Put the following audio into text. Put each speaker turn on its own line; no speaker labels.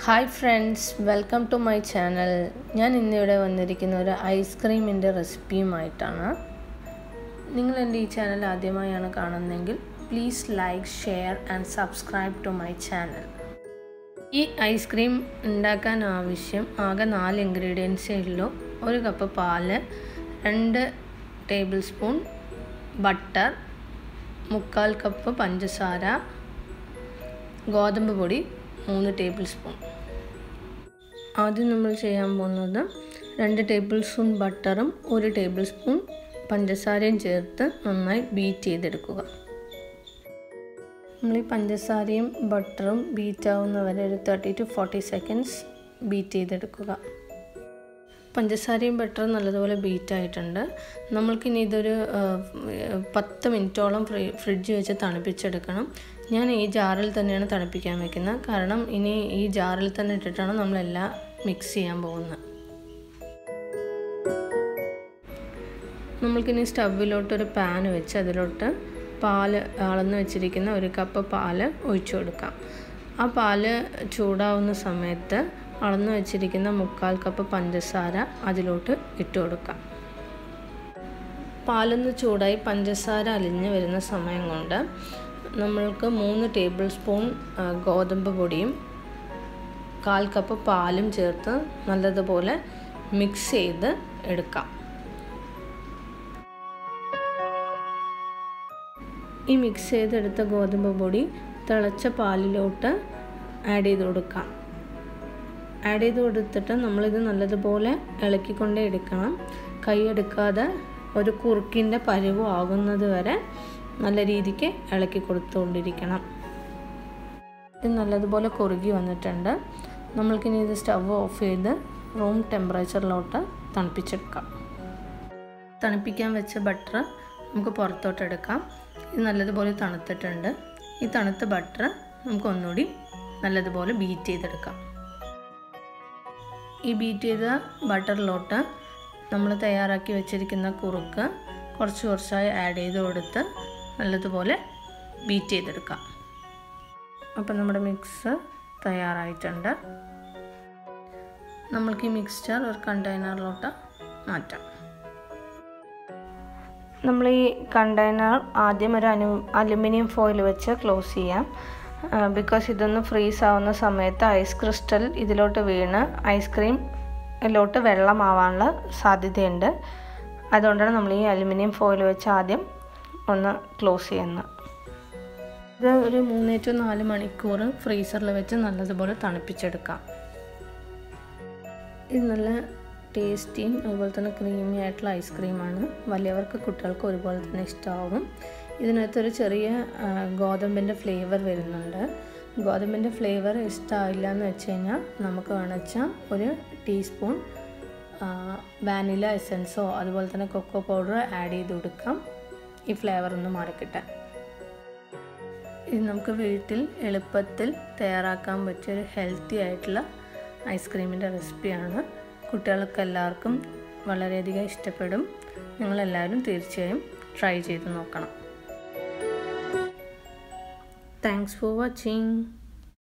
hi friends welcome to my channel ഞാൻ ഇന്നിവിടെ വന്നിരിക്കുന്ന ഒരു ഐസ്ക്രീമിൻ്റെ റെസിപ്പിയുമായിട്ടാണ് നിങ്ങൾ എൻ്റെ ഈ ചാനൽ ആദ്യമായാണ് കാണുന്നതെങ്കിൽ please like share and subscribe to my channel ഈ ഐസ്ക്രീം ഉണ്ടാക്കാൻ ആവശ്യം ആകെ നാല് ഇൻഗ്രീഡിയൻസേ ഉള്ളൂ ഒരു കപ്പ് പാല് രണ്ട് ടേബിൾ സ്പൂൺ ബട്ടർ മുക്കാൽ കപ്പ് പഞ്ചസാര ഗോതമ്പ് പൊടി മൂന്ന് ടേബിൾ സ്പൂൺ ആദ്യം നമ്മൾ ചെയ്യാൻ പോകുന്നത് രണ്ട് ടേബിൾ സ്പൂൺ ബട്ടറും ഒരു ടേബിൾ സ്പൂൺ പഞ്ചസാരയും ചേർത്ത് നന്നായി ബീറ്റ് ചെയ്തെടുക്കുക നമ്മൾ ഈ പഞ്ചസാരയും ബട്ടറും ബീറ്റ് ആവുന്നവരെ ഒരു thirty to forty seconds beat ചെയ്തെടുക്കുക പഞ്ചസാരയും ബട്ടറും നല്ലതുപോലെ ബീറ്റ് ആയിട്ടുണ്ട് നമ്മൾക്കിനി ഇതൊരു പത്ത് മിനിറ്റോളം ഫ്രീ ഫ്രിഡ്ജ് വെച്ച് തണുപ്പിച്ചെടുക്കണം ഞാൻ ഈ ജാറിൽ തന്നെയാണ് തണുപ്പിക്കാൻ വെക്കുന്നത് കാരണം ഇനി ഈ ജാറിൽ തന്നെ ഇട്ടിട്ടാണ് നമ്മളെല്ലാം മിക്സ് ചെയ്യാൻ പോകുന്നത് നമ്മൾക്കിനി സ്റ്റൗവിലോട്ട് ഒരു പാൻ വെച്ച് അതിലോട്ട് പാല് അളന്ന് വെച്ചിരിക്കുന്ന ഒരു കപ്പ് പാല് ഒഴിച്ചു കൊടുക്കാം ആ പാല് ചൂടാവുന്ന സമയത്ത് അളന്ന് വെച്ചിരിക്കുന്ന മുക്കാൽ കപ്പ് പഞ്ചസാര അതിലോട്ട് ഇട്ട് കൊടുക്കാം പാലൊന്ന് ചൂടായി പഞ്ചസാര അലിഞ്ഞ് വരുന്ന സമയം കൊണ്ട് നമ്മൾക്ക് മൂന്ന് ടേബിൾ സ്പൂൺ ഗോതമ്പ് പൊടിയും കാൽ കപ്പ് പാലും ചേർത്ത് നല്ലതുപോലെ മിക്സ് ചെയ്ത് എടുക്കാം ഈ മിക്സ് ചെയ്തെടുത്ത ഗോതമ്പ് പൊടി തിളച്ച പാലിലോട്ട് ആഡ് ചെയ്ത് കൊടുക്കാം ആഡ് ചെയ്ത് കൊടുത്തിട്ട് നമ്മളിത് നല്ലതുപോലെ ഇളക്കിക്കൊണ്ടേ എടുക്കണം കൈ എടുക്കാതെ ഒരു കുറുക്കിൻ്റെ പരുവ് ആകുന്നത് വരെ നല്ല രീതിക്ക് ഇളക്കി കൊടുത്തുകൊണ്ടിരിക്കണം ഇത് നല്ലതുപോലെ കുറുകി വന്നിട്ടുണ്ട് നമ്മൾക്കിനി ഇത് സ്റ്റവ് ഓഫ് ചെയ്ത് റൂം ടെമ്പറേച്ചറിലോട്ട് തണുപ്പിച്ചെടുക്കാം തണുപ്പിക്കാൻ വെച്ച ബട്ടർ നമുക്ക് പുറത്തോട്ട് എടുക്കാം ഇത് നല്ലതുപോലെ തണുത്തിട്ടുണ്ട് ഈ തണുത്ത ബട്ടർ നമുക്ക് ഒന്നുകൂടി നല്ലതുപോലെ ബീറ്റ് ചെയ്തെടുക്കാം ഈ ബീറ്റ് ചെയ്ത ബട്ടറിലോട്ട് നമ്മൾ തയ്യാറാക്കി വെച്ചിരിക്കുന്ന കുറുക്ക് കുറച്ച് കുറച്ചായി ആഡ് ചെയ്ത് കൊടുത്ത് നല്ലതുപോലെ ബീറ്റ് ചെയ്തെടുക്കാം അപ്പം നമ്മുടെ മിക്സ് തയ്യാറായിട്ടുണ്ട് നമ്മൾക്ക് ഈ മിക്സ്ചർ ഒരു കണ്ടെയ്നറിലോട്ട് മാറ്റാം നമ്മൾ ഈ കണ്ടെയ്നർ ആദ്യം ഒരു അനു അലുമിനിയം ഫോയിൽ വെച്ച് ക്ലോസ് ചെയ്യാം ബിക്കോസ് ഇതൊന്ന് ഫ്രീസ് ആവുന്ന സമയത്ത് ഐസ് ക്രിസ്റ്റൽ ഇതിലോട്ട് വീണ് ഐസ്ക്രീമിലോട്ട് വെള്ളമാവാനുള്ള സാധ്യതയുണ്ട് അതുകൊണ്ടാണ് നമ്മൾ ഈ അലുമിനിയം ഫോയിൽ വെച്ച് ആദ്യം ഒന്ന് ക്ലോസ് ചെയ്യുന്നത് ഇത് ഒരു മൂന്ന് ടു നാല് മണിക്കൂർ ഫ്രീസറിൽ വെച്ച് നല്ലതുപോലെ തണുപ്പിച്ചെടുക്കാം ഇത് നല്ല ടേസ്റ്റിയും അതുപോലെ തന്നെ ക്രീമി ആയിട്ടുള്ള ഐസ്ക്രീമാണ് വലിയവർക്ക് കുട്ടികൾക്ക് ഒരുപോലെ തന്നെ ഇഷ്ടമാവും ഇതിനകത്തൊരു ചെറിയ ഗോതമ്പിൻ്റെ ഫ്ലേവർ വരുന്നുണ്ട് ഗോതമ്പിൻ്റെ ഫ്ലേവർ ഇഷ്ടമായില്ല എന്ന് വെച്ച് കഴിഞ്ഞാൽ നമുക്ക് വേണമെച്ചാൽ ഒരു ടീസ്പൂൺ വാനില എസൻസോ അതുപോലെ തന്നെ കൊക്കോ പൗഡർ ആഡ് ചെയ്ത് കൊടുക്കാം ഈ ഫ്ലേവർ ഒന്ന് മാറിക്കിട്ടാൻ ഇത് നമുക്ക് വീട്ടിൽ എളുപ്പത്തിൽ തയ്യാറാക്കാൻ പറ്റിയൊരു ഹെൽത്തി ആയിട്ടുള്ള ഐസ്ക്രീമിൻ്റെ റെസിപ്പിയാണ് കുട്ടികൾക്ക് എല്ലാവർക്കും വളരെയധികം ഇഷ്ടപ്പെടും നിങ്ങളെല്ലാവരും തീർച്ചയായും ട്രൈ ചെയ്ത് നോക്കണം താങ്ക്സ് ഫോർ വാച്ചിങ്